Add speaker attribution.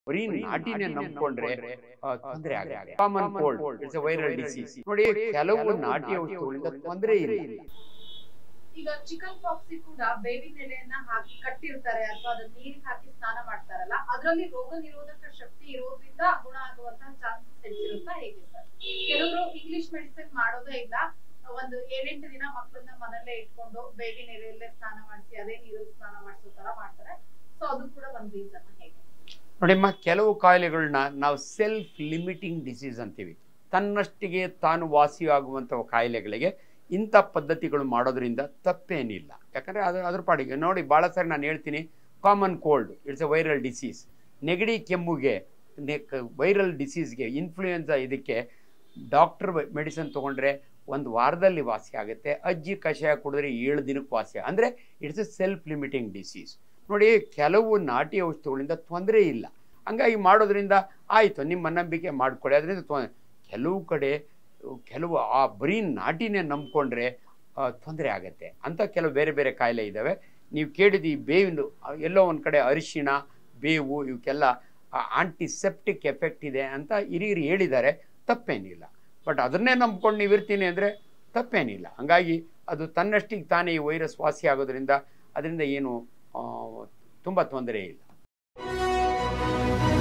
Speaker 1: ಬರೀ ನಾಟಿನೇ ನಂಬ್ಕೊಂಡ್ರೆ ತೊಂದರೆ ಆಗುತ್ತೆ common cold it's a viral disease ನೋಡಿ ಕೆಲವು ನಾಟಿ ಔಷಧಿಗಳಿಂದ ತೊಂದರೆ ಇಲ್ಲ
Speaker 2: ಈಗ ಚಿಕನ್ ಪಾಕ್ಸ್ ಕೂಡ ಬೇವಿನ ಎಲೆಯನ್ನ ಹಾಕಿ ಕಟ್ಟಿರ್ತಾರೆ ಅಥವಾ ಅದನ್ನ ನೀರಿಗೆ ಹಾಕಿ ಸ್ನಾನ ಮಾಡ್ತಾರಲ್ಲ ಅದರಲ್ಲಿ ರೋಗ ನಿರೋಧಕ ಶಕ್ತಿ ಇರೋದ್ರಿಂದ ಗುಣ ಆಗುವಂತಹ ಚಾನ್ಸಸ್ ಹೆಚ್ಚಿರುತ್ತಾ ಹೇಗೆ ಸರ್ ಕೆಲವರು ಇಂಗ್ಲಿಷ್ ಮೆಡಿಸಿನ್ ಮಾಡೋದೇ ಇಲ್ಲ ಒಂದು ಏಳೆಂಟು ದಿನ ಮಕ್ಕಳನ್ನ ಮನೆಯಲ್ಲೇ ಇಟ್ಕೊಂಡು ಬೇವಿನ ಎಲೆಯಲ್ಲೇ ಸ್ನಾನ ಮಾಡಿಸಿ ಅದೇ ನೀರಲ್ಲಿ ಸ್ನಾನ ಮಾಡಿಸೋ ತರ ಮಾಡ್ತಾರೆ ಸೊ ಅದು ಕೂಡ ಒಂದು ರೀಸನ್ ಹೇಗೆ
Speaker 1: ನೋಡಿಮ್ಮ ಕೆಲವು ಕಾಯಿಲೆಗಳನ್ನ ನಾವು ಸೆಲ್ಫ್ ಲಿಮಿಟಿಂಗ್ ಡಿಸೀಸ್ ಅಂತೀವಿ ತನ್ನಷ್ಟಿಗೆ ತಾನು ವಾಸಿಯಾಗುವಂಥ ಕಾಯಿಲೆಗಳಿಗೆ ಇಂಥ ಪದ್ಧತಿಗಳು ಮಾಡೋದ್ರಿಂದ ತಪ್ಪೇನಿಲ್ಲ ಯಾಕಂದರೆ ಅದು ಅದ್ರ ಪಾಡಿಗೆ ನೋಡಿ ಭಾಳ ಸಾರಿ ನಾನು ಹೇಳ್ತೀನಿ common cold it's a viral disease ನೆಗಡಿ ಕೆಮ್ಮುಗೆ ವೈರಲ್ ಡಿಸೀಸ್ಗೆ ಇನ್ಫ್ಲೂಯೆನ್ಸಾ ಇದಕ್ಕೆ ಡಾಕ್ಟರ್ ಮೆಡಿಸಿನ್ ತೊಗೊಂಡ್ರೆ ಒಂದು ವಾರದಲ್ಲಿ ವಾಸಿ ಆಗುತ್ತೆ ಅಜ್ಜಿ ಕಷಾಯ ಕುಡಿದ್ರೆ ಏಳು ದಿನಕ್ಕೆ ವಾಸಿ ಅಂದರೆ it's a self limiting disease ನೋಡಿ ಕೆಲವು ನಾಟಿ ಔಷಧಿಗಳಿಂದ ತೊಂದರೆ ಇಲ್ಲ ಹಂಗಾಗಿ ಮಾಡೋದ್ರಿಂದ ಆಯಿತು ನಿಮ್ಮ ನಂಬಿಕೆ ಮಾಡ್ಕೊಳ್ಳಿ ಅದರಿಂದ ತೊ ಕೆಲವು ಕಡೆ ಕೆಲವು ಆ ಬರೀ ನಾಟಿನೇ ನಂಬ್ಕೊಂಡ್ರೆ ತೊಂದರೆ ಆಗುತ್ತೆ ಅಂತ ಕೆಲವು ಬೇರೆ ಬೇರೆ ಕಾಯಿಲೆ ಇದ್ದಾವೆ ನೀವು ಕೇಳಿದ ಈ ಬೇವಿನ ಎಲ್ಲೋ ಒಂದು ಕಡೆ ಅರಿಶಿಣ ಬೇವು ಇವಕ್ಕೆಲ್ಲ ಆಂಟಿಸೆಪ್ಟಿಕ್ ಎಫೆಕ್ಟ್ ಇದೆ ಅಂತ ಹಿರಿಯರು ಹೇಳಿದ್ದಾರೆ ತಪ್ಪೇನಿಲ್ಲ ಬಟ್ ಅದನ್ನೇ ನಂಬ್ಕೊಂಡು ನೀವು ಇರ್ತೀನಿ ಅಂದರೆ ತಪ್ಪೇನಿಲ್ಲ ಹಂಗಾಗಿ ಅದು ತನ್ನಷ್ಟಿಗೆ ತಾನೇ ಈ ವೈರಸ್ ವಾಸಿ ಆಗೋದ್ರಿಂದ ಅದರಿಂದ ಏನು ತುಂಬ ತೊಂದರೆ ಇಲ್ಲ